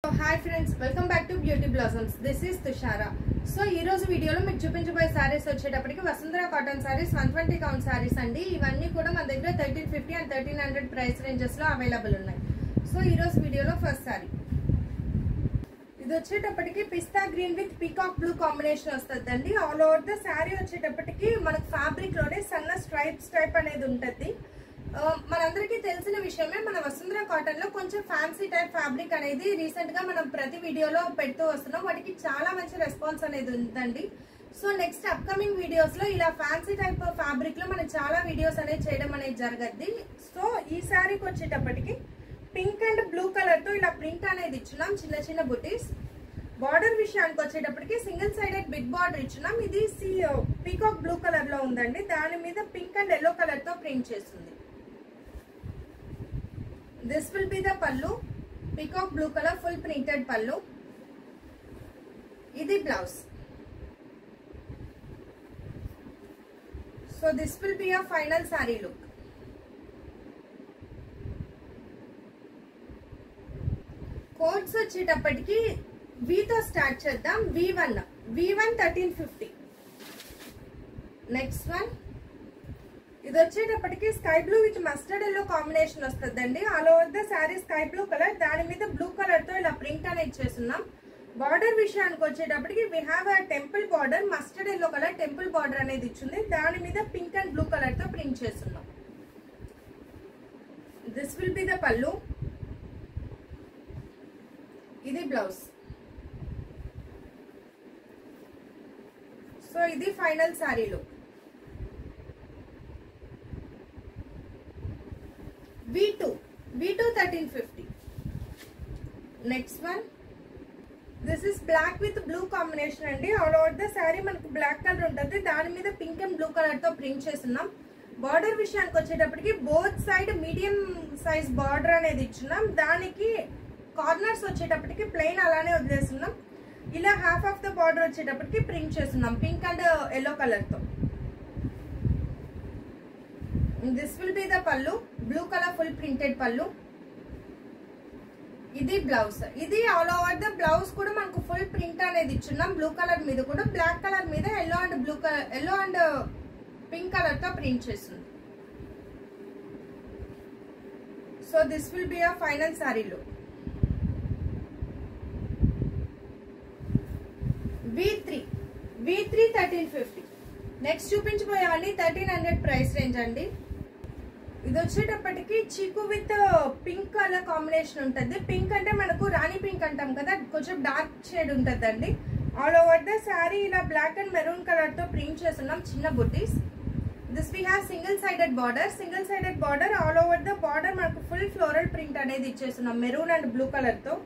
hi friends welcome back to beauty blossoms this is Tushara so ఈ రోజు వీడియోలో మీకు చూపించబోయే సారీస్ వచ్చేటప్పటికి Vasundhara cotton saris one twenty count saris అండి ఇవన్నీ కూడా మన దగ్గర thirteen fifty and thirteen hundred price ranges లో అవైలబుల్ ఉన్నాయి సో ఈ రోజు వీడియోలో ఫస్ట్ సారీ ఇది వచ్చేటప్పటికి పిస్తా green with peacock blue combination వస్తుందండి ఆల్ ఓవర్ ద శారీ వచ్చేటప్పటికి మనకు ఫ్యాబ్రిక్ లోనే సన్న స్ట్రైప్స్ టైప్ అనేది ఉంటుంది ఆ, మనందరికీ తెలిసిన విషయమే మన వసుంధర కాటన్ లో కొంచెం ఫ్యాన్సీ టైప్ ఫ్యాబ్రిక్ అనేది రీసెంట్ గా మనం ప్రతి వీడియోలో పెడుతూ వస్తున్నాం వాటికి చాలా మంచి రెస్పాన్స్ అనేది ఉందండి సో నెక్స్ట్ అప్కమింగ్ వీడియోస్ లో ఇలా ఫ్యాన్సీ టైప్ ఫ్యాబ్రిక్ లో మనం చాలా వీడియోస్ అనేది చేయడం అనేది జరగద్ది సో ఈ శారీకి వచ్చేటప్పటికి పింక్ అండ్ బ్లూ కలర్ తో ఇలా ప్రింట్ అనేది ఇచ్చున్నాం చిన్న చిన్న బుటీస్ బార్డర్ విషయానికి వచ్చేటప్పటికి సింగిల్ సైడెడ్ బిగ్ బార్డర్ ఇచ్చున్నాం ఇది సి పీకాక్ బ్లూ కలర్ లో ఉందండి దాని మీద పింక్ అండ్ ఎల్లో కలర్ తో ప్రింట్ చేస్తుంది this will be the pallu peacock blue colour full printed pallu ఇది blouse so this will be a final sari look codes వచ్చేటప్పటికి వీతో స్టార్ట్ చేద్దాం V one V one thirteen fifty next one ఇది వచ్చేటప్పటికి sky blue with mustard yellow combination వస్తుందండి all over the sari sky blue colour దాని మీద blue colour తో ఇలా ప్రింట్ అనేది చేస్తున్నాం బార్డర్ విషయానికి వచ్చేటప్పటికి we have a temple border mustard yellow colour temple border అనేది ఇచ్చింది దాని మీద పింక్ అండ్ బ్లూ కలర్ తో ప్రింట్ చేస్తున్నాం this will be the pallu ఇది బ్లౌజ్ సో ఇది ఫైనల్ శారీలో V two V two thirteen fifty next one this is black with blue combination అండి ఆల్ ఓవర్ ద శారీ మనకు బ్లాక్ కలర్ ఉంటుంది దాని మీద పింక్ అండ్ బ్లూ కలర్ తో ప్రింట్ చేస్తున్నాం బార్డర్ విషయానికి వచ్చేటప్పటికి both side medium size border అనేది ఇచ్చున్నాం దానికి కార్నర్స్ వచ్చేటప్పటికి ప్లెయిన్ అలానే వదిలేస్తున్నాం ఇలా హాఫ్ ఆఫ్ ద బార్డర్ వచ్చేటప్పటికి ప్రింట్ చేస్తున్నాం పింక్ అండ్ ఎల్లో కలర్ తో this will be the pallu blue colour full printed pallu ఇది బ్లౌజ్ ఇది ఆల్ ఓవర్ ద బ్లౌజ్ కూడా మనకు ఫుల్ ప్రింట్ అనేది ఇచ్చున్నాం బ్లూ కలర్ మీద కూడా బ్లాక్ కలర్ మీద yellow and blue colour yellow and pink colour తో ప్రింట్ చేస్తుంది so this will be a final సారీలో V three V three thirteen fifty next చూపించబోయేవన్నీ థర్టీన్ హండ్రెడ్ ప్రైస్ రేంజ్ అండి ఇది వచ్చేటప్పటికి చీకు విత్ పింక్ కలర్ కాంబినేషన్ ఉంటుంది పింక్ అంటే మనకు రాణి పింక్ అంటాం కదా కొంచెం డార్క్ షేడ్ ఉంటుందండి ఆల్ ఓవర్ ద శారీ ఇలా బ్లాక్ అండ్ మెరూన్ కలర్ తో ప్రింట్ చేస్తున్నాం చిన్న బుట్టీస్ this we have single sided border single sided border all over the border మనకు ఫుల్ ఫ్లోరల్ ప్రింట్ అనేది ఇచ్చేస్తున్నాం మెరూన్ అండ్ బ్లూ కలర్ తో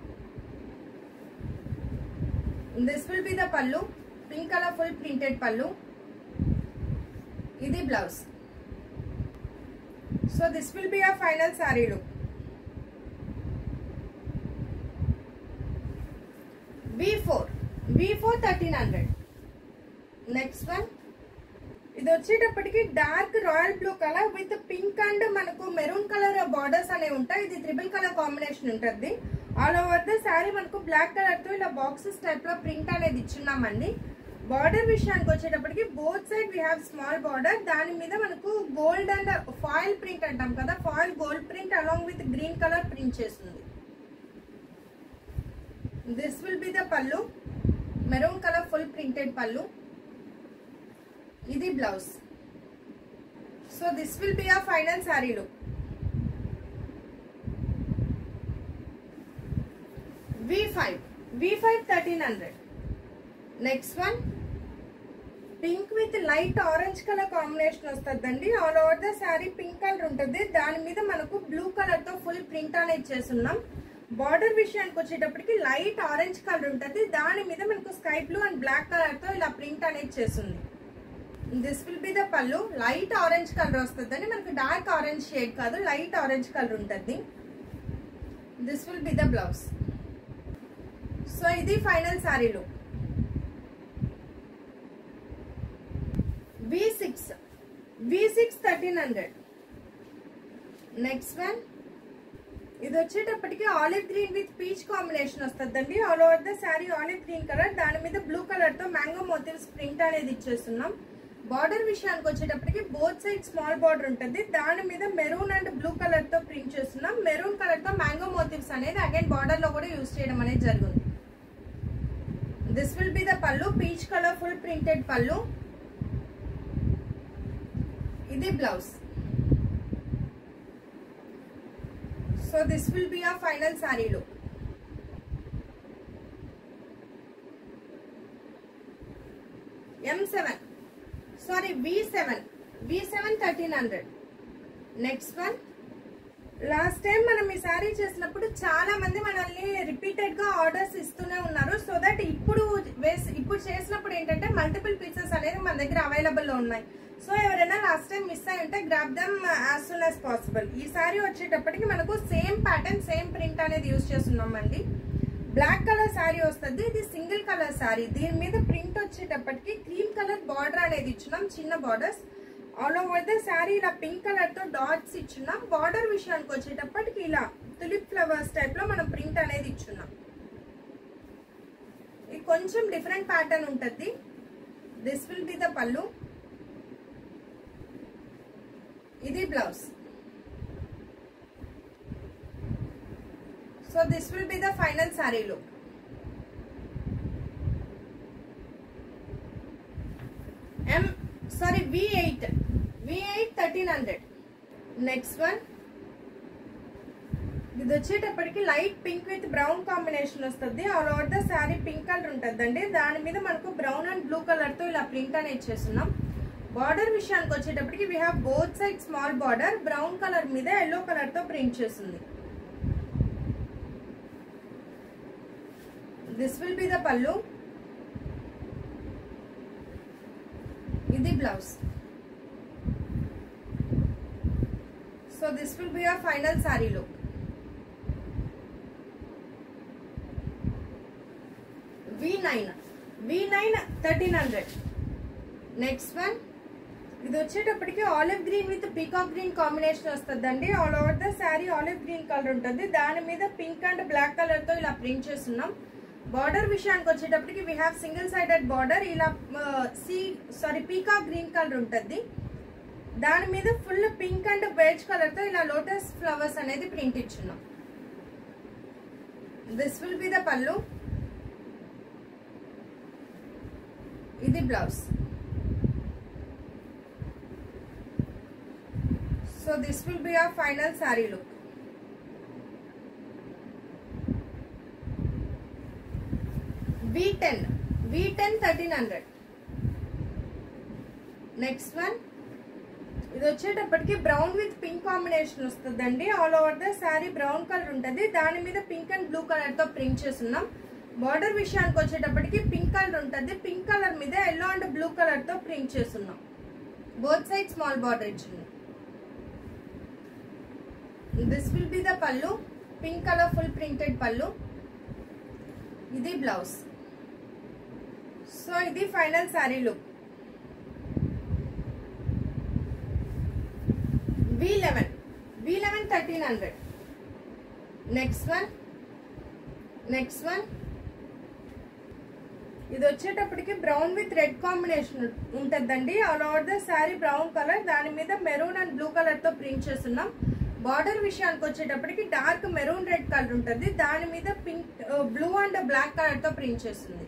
this will be the pallu pink colour full printed pallu ఇది blouse so this will be a final sari look V four V four thirteen hundred next one ఇది వచ్చేటప్పటికి dark royal blue colour with pink and మనకు maroon colour borders అనేవి ఉంటాయి ఇది triple colour combination ఉంటుంది all over the sari మనకు black colour తో ఇలా బాక్సెస్ టైప్ లో ప్రింట్ అనేది ఇచ్చున్నామండి బార్డర్ విషయానికి వచ్చేటప్పటికి both side we have small border దాని మీద మనకు గోల్డ్ అండ్ ఫాయిల్ ప్రింట్ అంటాం కదా foil gold print along with green colour print చేస్తుంది this will be the pallu maroon colour full printed pallu ఇది blouse so this will be a final sari look V five V five thirteen hundred next one pink with light orange colour combination వస్తుందండి all over the sari pink colour ఉంటుంది దాని మీద మనకు blue colour తో full print అనేది చేస్తున్నాం border విషయానికి వచ్చేటప్పటికి లైట్ ఆరెంజ్ కలర్ ఉంటుంది దాని మీద మనకు sky blue and black colour తో ఇలా ప్రింట్ అనేది చేస్తుంది this will be the pallu light orange colour వస్తుందండి మనకు డార్క్ ఆరెంజ్ షేడ్ కాదు లైట్ ఆరెంజ్ కలర్ ఉంటుంది this will be the blouse so ఇది ఫైనల్ శారీలో V six V six thirteen hundred next one ఇది వచ్చేటప్పటికి olive green with peach combination వస్తుందండి all over the sari olive green colour దాని మీద blue colour తో mango motifs print అనేది ఇచ్చేస్తున్నాం బార్డర్ విషయానికి వచ్చేటప్పటికి బోత్ సైడ్ స్మాల్ బార్డర్ ఉంటుంది దాని మీద మెరూన్ అండ్ బ్లూ కలర్ తో ప్రింట్ చేస్తున్నాం మెరూన్ కలర్ తో మ్యాంగో మోటివ్స్ అనేది అగైన్ బార్డర్ లో కూడా యూస్ చేయడం అనేది జరిగింది this will be the pallu peach colour full printed pallu ఇది blouse so this will be a final sari look um seven sari V seven V seven thirteen hundred next one last time మనం ఈ sorry చేసినప్పుడు చాలా మంది మనల్ని రిపీటెడ్ గా ఆర్డర్స్ ఇస్తూనే ఉన్నారు సో దట్ ఇప్పుడు వేసి ఇప్పుడు చేసినప్పుడు ఏంటంటే మల్టిపుల్ పీసెస్ అనేది మన దగ్గర అవైలబుల్ లో ఉన్నాయి సో ఎవరైనా లాస్ట్ టైం మిస్ అయి ఉంటే grab them as soon as possible ఈ సారీ వచ్చేటప్పటికి మనకు సేమ్ ప్యాటర్న్ సేమ్ ప్రింట్ అనేది యూజ్ చేస్తున్నాం అండి బ్లాక్ కలర్ శారీ వస్తుంది ఇది సింగిల్ కలర్ శారీ దీని మీద ప్రింట్ వచ్చేటప్పటికి క్రీమ్ కలర్ బార్డర్ అనేది ఇచ్చినాం చిన్న borders all over the sari ఇలా పింక్ కలర్ తో డాట్స్ ఇచ్చున్నాం బార్డర్ విషయానికి వచ్చేటప్పటికి ఇలా తులిప్ ఫ్లవర్స్ టైప్ లో మనం ప్రింట్ అనేది ఇచ్చున్నాం ఇది కొంచెం డిఫరెంట్ ప్యాటర్న్ ఉంటుంది this will be the pallu ఇది blouse so this will be the final sari look um sari V eight V eight thirteen hundred next one ఇది వచ్చేటప్పటికి light pink with brown combination వస్తుంది all over the sari pink colour ఉంటుందండి దాని మీద మనకు brown and blue colour తో ఇలా print అనేది చేస్తున్నాం బార్డర్ విషయానికి వచ్చేటప్పటికి we have both side small border brown colour మీద ఎల్లో కలర్ తో ప్రింట్ చేస్తుంది this will be the pallu ఇది blouse so this will be your final sari look V nine V nine thirteen hundred next one ఇది వచ్చేటప్పటికి olive green with peacock green combination వస్తుందండి all over the sari olive green colour ఉంటుంది దాని మీద pink and black colour తో ఇలా print చేస్తున్నాం border విషయానికి వచ్చేటప్పటికి we have single sided border ఇలా see sari peacock green colour ఉంటుంది దాని మీద full pink and beige colour తో ఇలా లోటస్ ఫ్లవర్స్ అనేది ప్రింట్ ఇచ్చున్నాం this will be the pallu ఇది blouse so this will be our final sari look V ten V ten thirteen hundred next one ఇది వచ్చేటప్పటికి బ్రౌన్ విత్ పింక్ కాంబినేషన్ వస్తుందండి all over the sari brown colour ఉంటుంది దాని మీద pink and blue colour తో print చేస్తున్నాం border విషయానికి వచ్చేటప్పటికి పింక్ కలర్ ఉంటుంది పింక్ కలర్ మీద ఎల్లో అండ్ బ్లూ కలర్ తో ప్రింట్ చేస్తున్నాం బోత్ సైడ్ స్మాల్ బార్డర్ ఇచ్చింది this will be the pallu pink colour full printed pallu ఇది బ్లౌజ్ సో ఇది final sari look V eleven V eleven thirteen hundred next one next one ఇది వచ్చేటప్పటికి brown with red combination ఉంటుందండి all over the sari brown colour దాని మీద maroon and blue colour తో print చేస్తున్నాం border విషయానికి వచ్చేటప్పటికి డార్క్ మెరూన్ రెడ్ కలర్ ఉంటుంది దాని మీద pink blue and black colour తో ప్రింట్ చేస్తుంది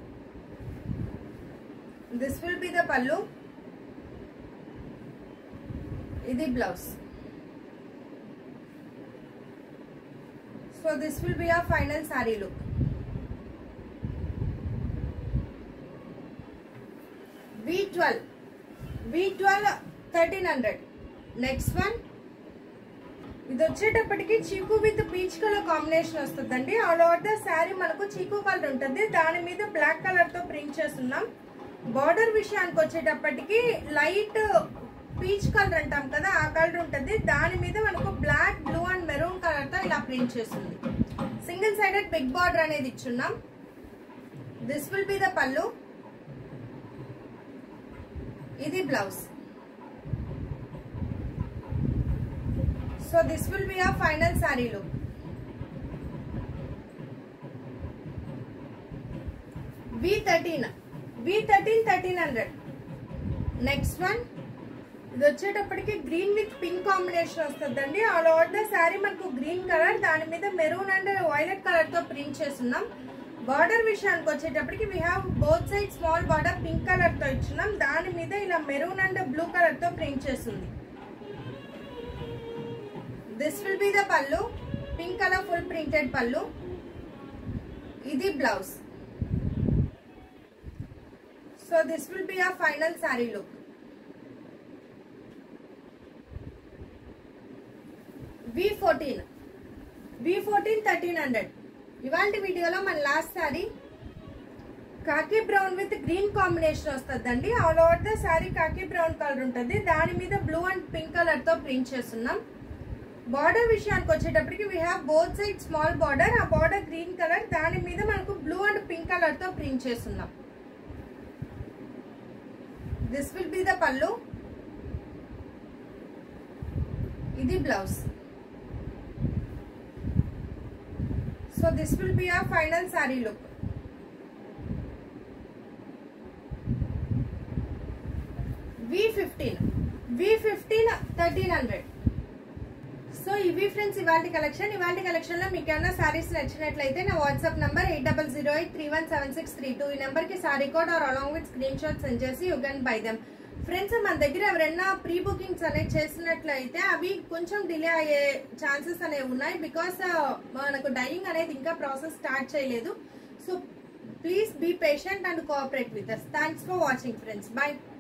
this will be the pallu ఇది blouse so this will be a final sari look V twelve V twelve thirteen hundred next one ఇది వచ్చేటప్పటికి చీకు విత్ పీచ్ కలర్ కాంబినేషన్ వస్తుందండి ఆల్ ఓవర్ ద శారీ మనకు chikoo colour ఉంటుంది దాని మీద బ్లాక్ కలర్ తో ప్రింట్ చేస్తున్నాం బార్డర్ విషయానికి వచ్చేటప్పటికి లైట్ పీచ్ కలర్ అంటాం కదా ఆ కలర్ ఉంటుంది దాని మీద మనకు black blue and maroon colour తో ఇలా ప్రింట్ చేస్తుంది సింగిల్ సైడెడ్ బిగ్ బార్డర్ అనేది ఇచ్చున్నాం this will be the pallu ఇది blouse so this will be a final sari look V thirteen V thirteen thirteen hundred next one ఇది వచ్చేటప్పటికి గ్రీన్ విత్ పింక్ కాంబినేషన్ వస్తుందండి all over the sari మనకు green colour దాని మీద maroon and violet colour తో print చేస్తున్నాం border విషయానికి వచ్చేటప్పటికి we have both side small border pink colour తో ఇచ్చినాం దాని మీద ఇలా మెరూన్ అండ్ బ్లూ కలర్ తో ప్రింట్ చేస్తుంది this will be the pallu pink colour full printed pallu ఇది blouse so this will be a final sari look V fourteen V fourteen thirteen hundred ఇవాళ వీడియోలో మన last sari khaki brown with green combination వస్తుందండి all over the sari khaki brown colour ఉంటుంది దాని మీద blue and pink colour తో print చేస్తున్నాం border విషయానికి వచ్చేటప్పటికి we have both side small border a border green colour దాని మీద మనకు బ్లూ అండ్ పింక్ కలర్ తో ప్రింట్ చేస్తున్నాం this will be the pallu ఇది blouse so this will be a final sari look V fifteen V fifteen thirteen hundred so ఇవి friends ఇవాళ collection ఇవాళ collection లో మీకు ఏమైనా సారీస్ నచ్చినట్లయితే నా WhatsApp number eight double zero eight three one seven six three two ఈ నెంబర్ కి sari code or along with screenshot send చేసి you can buy them friends మన దగ్గర ఎవరైనా ప్రీ బుకింగ్స్ అనేది చేసినట్లయితే అవి కొంచెం డిలే అయ్యే ఛాన్సెస్ అనేవి ఉన్నాయి బికాస్ మనకు డైయింగ్ అనేది ఇంకా ప్రాసెస్ స్టార్ట్ చేయలేదు so please be patient and cooperate with us thanks for watching friends by